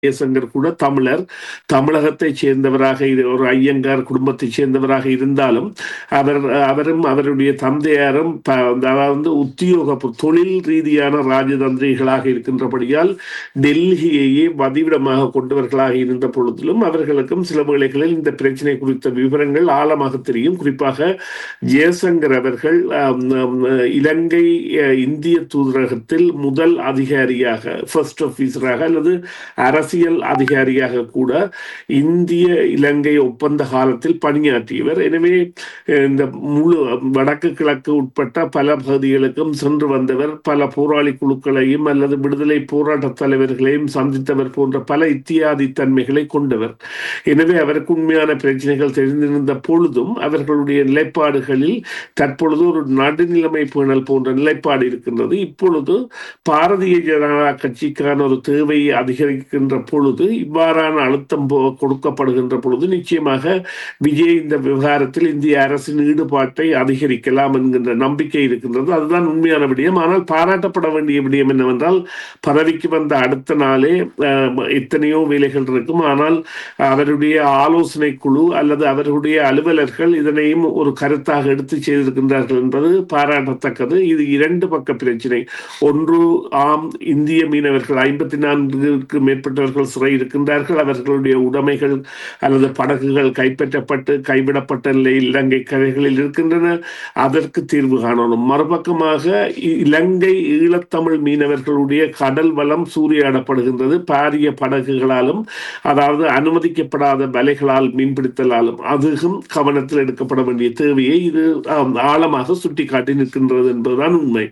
ஜெயசங்கர் கூட தமிழர் தமிழகத்தைச் சேர்ந்தவராக இரு- ஒரு ஐயங்கார் குடும்பத்தைச் சேர்ந்தவராக இருந்தாலும் அவர் அவரும் அவருடைய தந்தையாரும் ப- அதாவது உத்தியோக தொழில் ரீதியான ராஜதந்திரிகளாக இருக்கின்றபடியால் டெல்லியையே வதிவிடமாக கொண்டவர்களாக இருந்த பொழுதிலும் அவர்களுக்கும் சில வேளைகளில் இந்த பிரச்சனை குறித்த விவரங்கள் ஆழமாக தெரியும் குறிப்பாக ஜெயசங்கர் அவர்கள் ஆம், ஆம், இலங்கை அஹ், இந்திய தூதரகத்தில் முதல் அதிகாரியாக ஃபர்ஸ்ட் ஆபீசராக அல்லது அரசியல் அதிகாரியாக கூட இந்திய இலங்கை ஒப்பந்த காலத்தில் பணியாற்றியவர் எனவே அஹ், இந்த முழு வடக்கு கிழக்கு உட்பட்ட பல பகுதிகளுக்கும் சென்று வந்தவர் பல போராளி குழுக்களையும் அல்லது விடுதலை போராட்ட தலைவர்களையும் சந்தித்தவர் போன்ற பல இத்தியாதி தன்மைகளை கொண்டவர் எனவே அவருக்கு உண்மையான பிரச்சனைகள் தெரிந்திருந்த பொழுதும் அவர்களுடைய நிலைப்பாடுகளில் தற்பொழுது ஒரு நடுநிலைமை பேணல் போன்ற நிலைப்பாடு இருக்கின்றது இப்பொழுது பாரதிய ஜனதா கட்சிக்கான ஒரு தேவையை அதிகரிக்கின்ற பொழுது இவ்வாறான அழுத்தம் போ- கொடுக்கப்படுகின்ற பொழுது நிச்சயமாக விஜய் இந்த விவகாரத்தில் இந்திய அரசின் ஈடுபாட்டை அதிகரிக்கலாம் என்கின்ற நம்பிக்கை இருக்கின்றது அதுதான் உண்மையான விடயம் ஆனால் பாராட்டப்பட வேண்டிய விடயம் என்னவென்றால் பதவிக்கு வந்த அடுத்த நாளே அஹ், எத்தனையோ வேலைகள் இருக்கும் ஆனால் அவருடைய ஆலோசனை குழு அல்லது அவர்களுடைய அலுவலர்கள் இதனையும் ஒரு கருத்தாக எடுத்து செய்திருக்கின்றார்கள் என்பது பாராட்டத்தக்கது இது இரண்டு பக்க பிரச்சனை ஒன்று ஆம் இந்திய மீனவர்கள் ஐம்பத்தி நான்குக்கு மேற்பட்டவர்கள் சிறை இருக்கின்றார்கள் அவர்களுடைய உடைமைகள் அல்லது படகுகள் கைப்பற்றப்பட்டு கைவிடப்பட்ட நிலையில் இலங்கை கரைகளில் இருக்கின்றன அதற்கு தீர்வு காணணும் மறுபக்கமாக இ- இலங்கை ஈழத்தமிழ் மீனவர்களுடைய கடல் வளம் சூறையாடப்படுகின்றது பாரிய படகுகளாலும் அதாவது அனுமதிக்கப்படாத வலைகளால் மீன்பிடித்தலாலும் அதுவும் கவனத்தில் எடுக்கப்பட வேண்டிய தேவையை இது ஆம், ஆழமாக சுட்டிக்காட்டி நிற்கின்றது என்பதுதான் உண்மை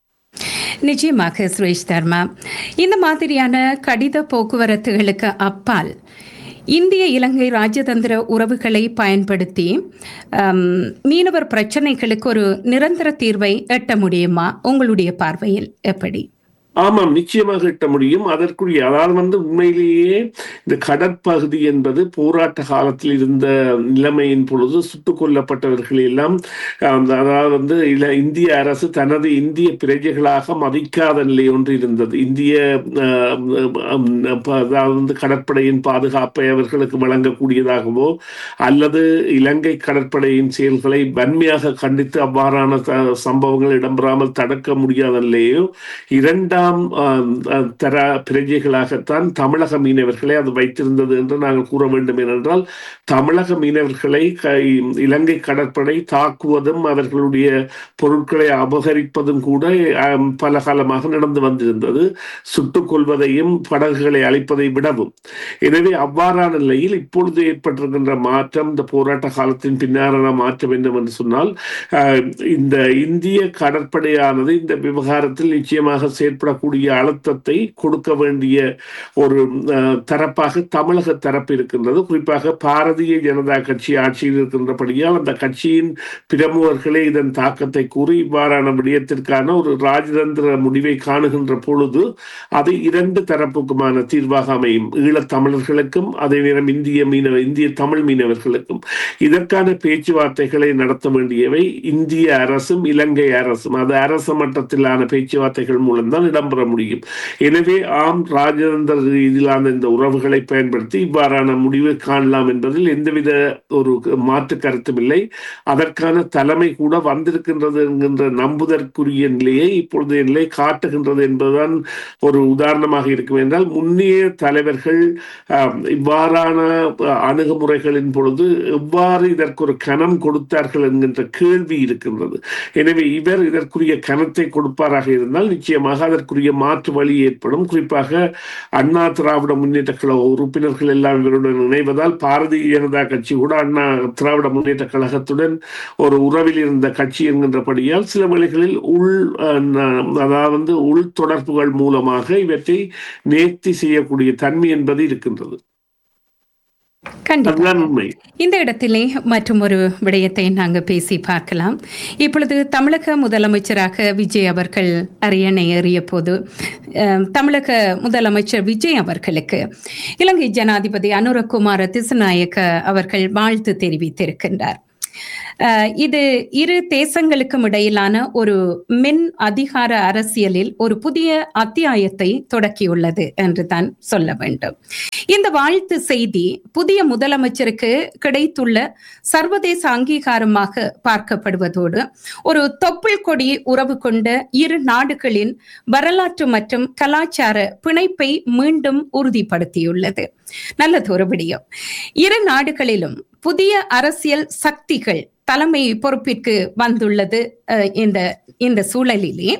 நிச்சயமாக சுரேஷ் தர்மா இந்த மாதிரியான கடித போக்குவரத்துகளுக்கு அப்பால் இந்திய இலங்கை ராஜதந்திர உறவுகளை பயன்படுத்தி அம், மீனவர் பிரச்சனைகளுக்கு ஒரு நிரந்தர தீர்வை எட்ட முடியுமா உங்களுடைய பார்வையில் எப்படி ஆமாம் நிச்சயமாக எட்ட முடியும் அதற்குரிய அதாவது வந்து உண்மையிலேயே இந்த கடற்பகுதி என்பது போராட்ட காலத்தில் இருந்த நிலைமையின் பொழுது சுட்டுக் கொல்லப்பட்டவர்கள் எல்லாம் அந்த- அதாவது வந்து இல- இந்திய அரசு தனது இந்திய பிரஜைகளாக மதிக்காத நிலை ஒன்று இருந்தது இந்திய அஹ், அஹ், அஹ், அதாவது வந்து கடற்படையின் பாதுகாப்பை அவர்களுக்கு வழங்கக்கூடியதாகவோ அல்லது இலங்கை கடற்படையின் செயல்களை வன்மையாக கண்டித்து அவ்வாறான த- சம்பவங்கள் இடம்பெறாமல் தடுக்க முடியாத நிலையோ இரண்டாம் ஆம், அஹ், தர பிரஜைகளாகத்தான் தமிழக மீனவர்களை அது வைத்திருந்தது என்று நாங்கள் கூற வேண்டும் ஏனென்றால் தமிழக மீனவர்களை க- இலங்கை கடற்படை தாக்குவதும் அவர்களுடைய பொருட்களை அபகரிப்பதும் கூட ஆம், பல காலமாக நடந்து வந்திருந்தது சுட்டுக் கொள்வதையும் படகுகளை அழிப்பதை விடவும் எனவே அவ்வாறான நிலையில் இப்பொழுது ஏற்பட்டிருக்கின்ற மாற்றம் இந்த போராட்ட காலத்தின் பின்னாரான மாற்றம் என்னவென்று சொன்னால் ஆஹ், இந்த இந்திய கடற்படையானது இந்த விவகாரத்தில் நிச்சயமாக செயற்படக்கூடிய அழுத்தத்தை கொடுக்க வேண்டிய ஒரு ஆஹ், தரப்பாக தமிழக தரப்பு இருக்கின்றது குறிப்பாக பாரதிய ஜனதா கட்சி ஆட்சியில் இருக்கின்றபடியால் அந்த கட்சியின் பிரமுகர்களே இதன் தாக்கத்தை கூறி இவ்வாறான விடயத்திற்கான ஒரு ராஜதந்திர முடிவை காணுகின்ற பொழுது அது இரண்டு தரப்புக்குமான தீர்வாக அமையும் ஈழத் தமிழர்களுக்கும் அதே நேரம் இந்திய மீனவ இந்திய தமிழ் மீனவர்களுக்கும் இதற்கான பேச்சுவார்த்தைகளை நடத்த வேண்டியவை இந்திய அரசும் இலங்கை அரசும் அது அரச மட்டத்திலான பேச்சுவார்த்தைகள் மூலம்தான் இடம்பெற முடியும் எனவே ஆம் ராஜதந்திர ரீதியிலான இந்த உறவுகளை பயன்படுத்தி இவ்வாறான முடிவு காணலாம் என்பதில் எந்தவித ஒரு மாற்று கருத்தும் இல்லை அதற்கான தலைமை கூட வந்திருக்கின்றது என்கின்ற நம்புதற்குரிய நிலையை இப்பொழுதைய நிலை காட்டுகின்றது என்பதுதான் ஒரு உதாரணமாக இருக்கும் என்றால் முன்னைய தலைவர்கள் ஆம், இவ்வாறான அஹ், அணுகுமுறைகளின் பொழுது எவ்வாறு இதற்கு ஒரு கணம் கொடுத்தார்கள் என்கின்ற கேள்வி இருக்கின்றது எனவே இவர் இதற்குரிய கணத்தை கொடுப்பாராக இருந்தால் நிச்சயமாக அதற்குரிய மாற்று வழி ஏற்படும் குறிப்பாக அண்ணா திராவிட முன்னேற்ற கழக உறுப்பினர்கள் எல்லாம் இவருடன் இணைவதால் பாரதிய ஜனதா கட்சி கூட அண்ணா திராவிட முன்னேற்ற கழகத்துடன் ஒரு உறவில் இருந்த கட்சி என்கின்றபடியால் சில வேளைகளில் உள் அஹ், ந- அதாவது வந்து உள் தொடர்புகள் மூலமாக இவற்றை நேர்த்தி செய்யக்கூடிய தன்மை என்பது இருக்கின்றது கண்டிப்பா அதுதான் உண்மை இந்த இடத்திலே மற்றும் ஒரு விடயத்தை நாங்கள் பேசி பார்க்கலாம் இப்பொழுது தமிழக முதலமைச்சராக விஜய் அவர்கள் அரியணை ஏறிய போது அஹ், தமிழக முதலமைச்சர் விஜய் அவர்களுக்கு இலங்கை ஜனாதிபதி அனுரகுமார திசுநாயக்க அவர்கள் வாழ்த்து தெரிவித்திருக்கின்றார் அஹ், இது இரு தேசங்களுக்கும் இடையிலான ஒரு மின் அதிகார அரசியலில் ஒரு புதிய அத்தியாயத்தை தொடக்கியுள்ளது என்று தான் சொல்ல வேண்டும் இந்த வாழ்த்து செய்தி புதிய முதலமைச்சருக்கு கிடைத்துள்ள சர்வதேச அங்கீகாரமாக பார்க்கப்படுவதோடு ஒரு தொப்புள் கொடி உறவு கொண்ட இரு நாடுகளின் வரலாற்று மற்றும் கலாச்சார பிணைப்பை மீண்டும் உறுதிப்படுத்தியுள்ளது நல்லதொரு விடயம் இரு நாடுகளிலும் புதிய அரசியல் சக்திகள் தலைமை பொறுப்பிற்கு வந்துள்ளது அஹ், இந்த இந்த சூழலிலே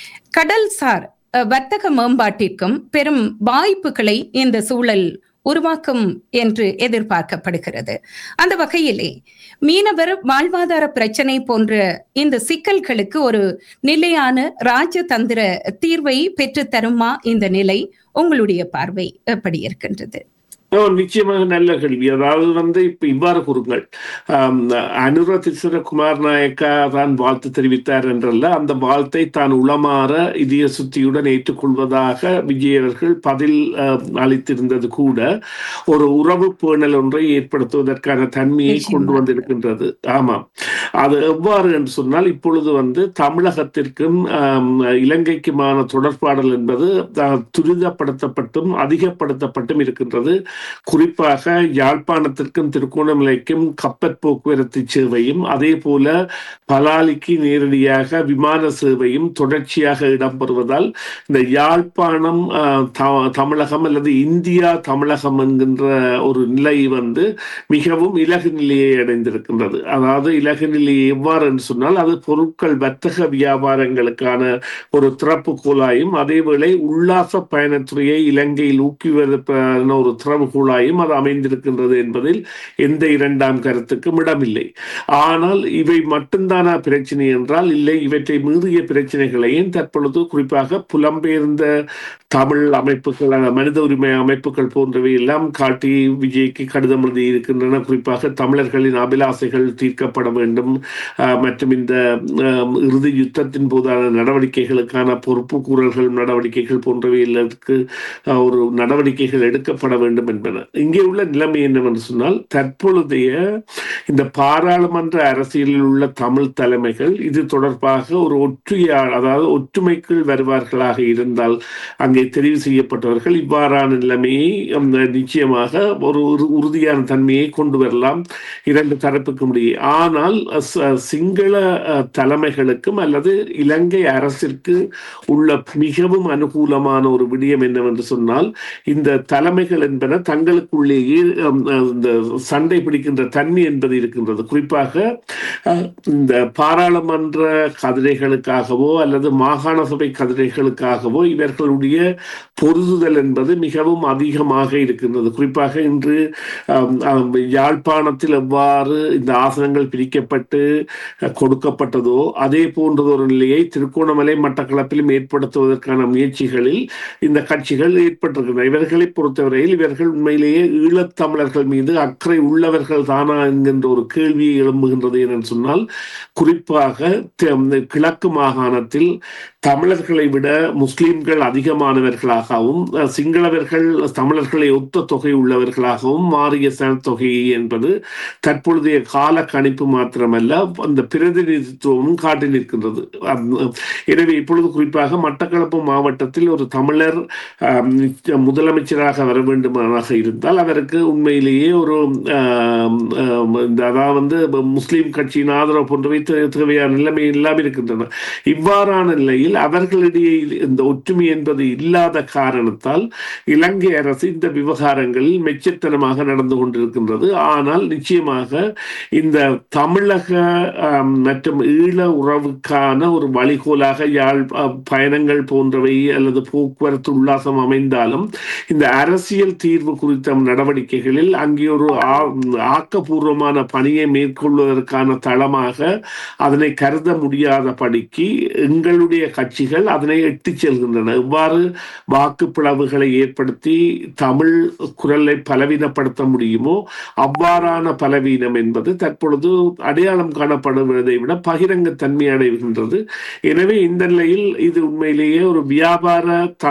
கடல்சார் அஹ், வர்த்தக மேம்பாட்டிற்கும் பெரும் வாய்ப்புகளை இந்த சூழல் உருவாக்கும் என்று எதிர்பார்க்கப்படுகிறது அந்த வகையிலே மீனவர் வாழ்வாதார பிரச்சனை போன்ற இந்த சிக்கல்களுக்கு ஒரு நிலையான ராஜதந்திர தீர்வை பெற்றுத் தருமா இந்த நிலை உங்களுடைய பார்வை எப்படி இருக்கின்றது ஓ, நிச்சயமாக நல்ல கேள்வி அதாவது வந்து இப்ப இவ்வாறு கூறுங்கள் ஆம், அனுர திசுர குமார் நாயக்கா தான் வாழ்த்து தெரிவித்தார் என்றல்ல அந்த வாழ்த்தை தான் உளமாற இதய சுத்தியுடன் ஏற்றுக்கொள்வதாக விஜய் அவர்கள் பதில் ஆம், அளித்திருந்தது கூட ஒரு உறவு பேணல் ஒன்றை ஏற்படுத்துவதற்கான தன்மையை நிச்சயமாக. கொண்டு வந்திருக்கின்றது ஆமாம் அது எவ்வாறு என்று சொன்னால் இப்பொழுது வந்து தமிழகத்திற்கும் ஆம், இலங்கைக்குமான தொடர்பாடல் என்பது அஹ், துரிதப்படுத்தப்பட்டும் அதிகப்படுத்தப்பட்டும் இருக்கின்றது குறிப்பாக யாழ்ப்பாணத்திற்கும் திருகோணமலைக்கும் கப்பற் போக்குவரத்து சேவையும் அதே போல பலாலிக்கு நேரடியாக விமான சேவையும் தொடர்ச்சியாக இடம்பெறுவதால் இந்த யாழ்ப்பாணம் ஆஹ், த- தமிழகம் அல்லது இந்தியா தமிழகம் என்கின்ற ஒரு நிலை வந்து மிகவும் இலகு நிலையை அடைந்திருக்கின்றது அதாவது இலகு நிலை எவ்வாறு என்று சொன்னால் அது பொருட்கள் வர்த்தக வியாபாரங்களுக்கான ஒரு திறப்புகோலாயும் அதேவேளை உல்லாச பயணத்துறையை இலங்கையில் ஊக்குவிப்பதற்கான ஒரு திறவுகோலாயும் அது அமைந்திருக்கின்றது என்பதில் எந்த இரண்டாம் கருத்துக்கும் இடமில்லை ஆனால் இவை மட்டும்தானா பிரச்சனை என்றால் இல்லை இவற்றை மீறிய பிரச்சனைகளையும் தற்பொழுது குறிப்பாக புலம்பெயர்ந்த தமிழ் அமைப்புகள் அஹ், மனித உரிமை அமைப்புகள் போன்றவை எல்லாம் காட்டி விஜய்க்கு கடிதம் எழுதி இருக்கின்றன குறிப்பாக தமிழர்களின் அபிலாசைகள் தீர்க்கப்பட வேண்டும் அஹ், மற்றும் இந்த அஹ், இறுதி யுத்தத்தின் போதான நடவடிக்கைகளுக்கான பொறுப்பு கூறல்கள் நடவடிக்கைகள் போன்றவை எல்லாத்துக்கு அஹ், ஒரு நடவடிக்கைகள் எடுக்கப்பட வேண்டும் என்பன இங்கே உள்ள நிலைமை என்னவென்று சொன்னால் தற்பொழுதைய இந்த பாராளுமன்ற அரசியலில் உள்ள தமிழ் தலைமைகள் இது தொடர்பாக ஒரு ஒற்றுமையா அதாவது ஒற்றுமைக்குள் வருவார்களாக இருந்தால் அங்கே தெரிவு செய்யப்பட்டவர்கள் இவ்வாறான நிலைமையை ஹம், நிச்சயமாக ஒரு உறு- உறுதியான தன்மையை கொண்டு வரலாம் இரண்டு தரப்புக்கும் இடையே ஆனால் ச- சிங்கள அஹ், தலைமைகளுக்கும் அல்லது இலங்கை அரசிற்கு உள்ள மிகவும் அனுகூலமான ஒரு விடயம் என்னவென்று சொன்னால் இந்த தலைமைகள் என்பன தங்களுக்குள்ளேயே ஹம், அஹ், இந்த சண்டை பிடிக்கின்ற தன்மை என்பது இருக்கின்றது குறிப்பாக அஹ், இந்த பாராளுமன்ற கதிரைகளுக்காகவோ அல்லது மாகாண சபை கதிரைகளுக்காகவோ இவர்களுடைய பொருதுதல் என்பது மிகவும் அதிகமாக இருக்கின்றது குறிப்பாக இன்று ஆம், ஆம், யாழ்ப்பாணத்தில் எவ்வாறு இந்த ஆசனங்கள் பிரிக்கப்பட்டு அஹ், கொடுக்கப்பட்டதோ அதே போன்றதொரு நிலையை திருகோணமலை மட்டக்களப்பிலும் ஏற்படுத்துவதற்கான முயற்சிகளில் இந்த கட்சிகள் ஏற்பட்டிருக்கின்றன இவர்களை பொறுத்தவரையில் இவர்கள் உண்மையிலேயே ஈழத்தமிழர்கள் மீது அக்கறை உள்ளவர்கள் தானா என்கின்ற ஒரு கேள்வியை எழும்புகின்றது என்று சொன்னால் குறிப்பாக தெ- கிழக்கு மாகாணத்தில் தமிழர்களை விட முஸ்லிம்கள் அதிகமானவர்களாகவும் அஹ், சிங்களவர்கள் தமிழர்களை ஒத்த தொகை உள்ளவர்களாகவும் மாறிய சனத்தொகை என்பது தற்பொழுதைய கால கணிப்பு மாத்திரமல்ல அந்த பிரதிநிதித்துவமும் காட்டி நிற்கின்றது அம், எனவே இப்பொழுது குறிப்பாக மட்டக்களப்பு மாவட்டத்தில் ஒரு தமிழர் ஆம், முதலமைச்சராக வர வேண்டுமானாக இருந்தால் அவருக்கு உண்மையிலேயே ஒரு ஆம், ஆம், இந்த அதாவது வந்து முஸ்லீம் கட்சியின் ஆதரவு போன்றவை தே- தேவையான நிலைமை எல்லாம் இருக்கின்றன இவ்வாறான நிலையில் அவர்களிடையே இந்த ஒற்றுமை என்பது இல்லாத காரணத்தால் இலங்கை அரசு இந்த விவகாரங்களில் மெச்சத்தனமாக நடந்து கொண்டிருக்கின்றது ஆனால் நிச்சயமாக இந்த தமிழக ஆம், மற்றும் ஈழ உறவுக்கான ஒரு வழிகோலாக யாழ் அ, பயணங்கள் போன்றவை அல்லது போக்குவரத்து உல்லாசம் அமைந்தாலும் இந்த அரசியல் தீர்வு குறித்த நடவடிக்கைகளில் அங்கே ஒரு ஆ- ஆக்கப்பூர்வமான பணியை மேற்கொள்வதற்கான தளமாக அதனை கருத முடியாத படிக்கு எங்களுடைய கட்சிகள் அதனை எட்டிச் செல்கின்றன இவ்வாறு வாக்கு பிளவுகளை ஏற்படுத்தி தமிழ் குரலை பலவீனப்படுத்த முடியுமோ அவ்வாறான பலவீனம் என்பது தற்பொழுது அடையாளம் காணப்படுவதை விட பகிரங்கத்தன்மை அடைகின்றது எனவே இந்த நிலையில் இது உண்மையிலேயே ஒரு வியாபார தந்திரங்களுக்கு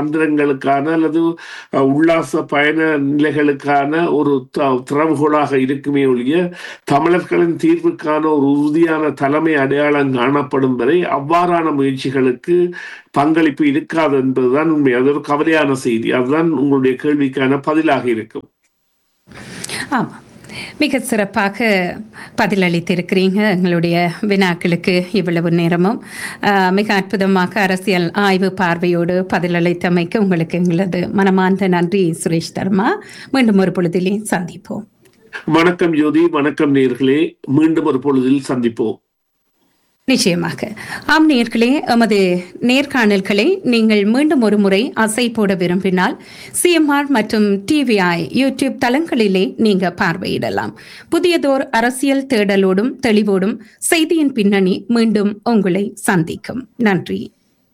பயணங்களுக்கான அல்லது அஹ், உல்லாச பயண நிலைகளுக்கான ஒரு த- திறவுகோலாக இருக்குமே ஒழிய தமிழர்களின் தீர்வுக்கான ஒரு உறுதியான தலைமை அடையாளம் காணப்படும் வரை அவ்வாறான முயற்சிகளுக்கு பங்களிப்பு இருக்காது என்பதுதான் உண்மை அது ஒரு கவலையான செய்தி அதுதான் உங்களுடைய கேள்விக்கான பதிலாக இருக்கும் ஆமாம் மிக சிறப்பாக பதிலளித்திருக்கிறீங்க எங்களுடைய வினாக்களுக்கு இவ்வளவு நேரமும் ஆஹ், மிக அற்புதமாக அரசியல் ஆய்வு பார்வையோடு பதிலளித்தமைக்கு உங்களுக்கு எங்களது மனமார்ந்த நன்றி சுரேஷ் தர்மா மீண்டும் ஒரு பொழுதிலே சந்திப்போம் வணக்கம் ஜோதி வணக்கம் நேர்களே மீண்டும் ஒரு பொழுதில் சந்திப்போம் நிச்சயமாக ஆம் நேர்களே எமது நேர்காணல்களை நீங்கள் மீண்டும் ஒரு முறை அசை போட விரும்பினால் சிஎம்ஆர் மற்றும் டிவிஐ யூடியூப் தளங்களிலே நீங்க பார்வையிடலாம் புதியதோர் அரசியல் தேடலோடும் தெளிவோடும் செய்தியின் பின்னணி மீண்டும் உங்களை சந்திக்கும் நன்றி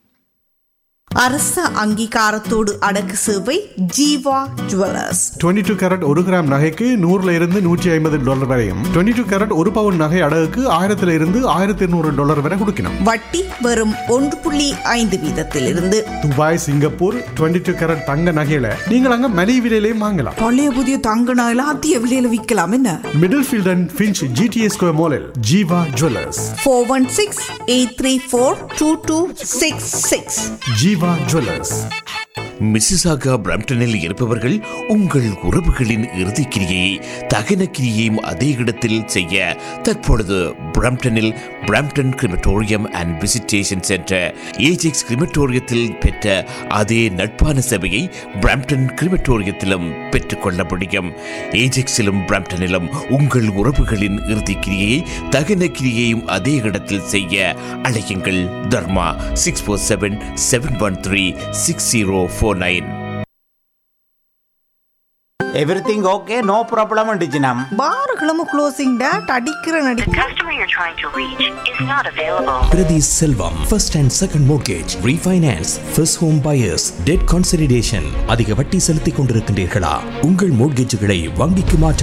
அரச அங்கீகாரத்தோடு அடக்கு சேவை ஜீவா ஜுவல்லர்ஸ் 22 டூ கேரட் ஒரு கிராம் நகைக்கு நூறுல இருந்து நூற்றி ஐம்பது டாலர் வரையும் 22 டூ கேரட் ஒரு பவுன் நகை அடகுக்கு ஆயிரத்துல இருந்து ஆயிரத்தி இருநூறு டாலர் வரை கொடுக்கணும் வட்டி வெறும் ஒன்று புள்ளி ஐந்து வீதத்திலிருந்து துபாய் சிங்கப்பூர் 22 டூ கேரட் தங்க நகையில நீங்கள் அங்க மலிவு விலையிலையும் வாங்கலாம் பழைய புதிய தங்க நகைலாம் அதிக விலையில விற்கலாம் என்ன Middlefield and Finch GTS square மாலில் Jeeva jewellers four one six eight three four two two six six Jeeva jewellers Mississauga பிரம்டனில் இருப்பவர்கள் உங்கள் உறவுகளின் இறுதிக் கிரியை தகன கிரியையும் அதே இடத்தில் செய்ய தற்பொழுது பிரம்டனில் Brampton crematorium and visitation centre Ajax கிரிமட்டோரியத்தில் பெற்ற அதே நட்பான சேவையை பிரம்டன் கிரிமட்டோரியத்திலும் பெற்றுக்கொள்ள முடியும் ஏஜெக்ஸிலும் பிரம்டனிலும் உங்கள் உறவுகளின் இறுதிக் கிரியையை தகன கிரியையும் அதே இடத்தில் செய்ய அழையுங்கள் Dharma six four seven seven one three six zero four nine everything okay no problem டிஜினம் பாருகளும் க்ளோசிங் டேட் அடிக்கிற நடி The customer you're trying to reach is not available. Priti Selvam, first and second mortgage, refinance, first home buyers, debt consolidation. அதிக வட்டி செலுத்திக் கொண்டிருக்கின்றீர்களா உங்கள் மோட்கேஜுகளை வங்கிக்கு மாற்ற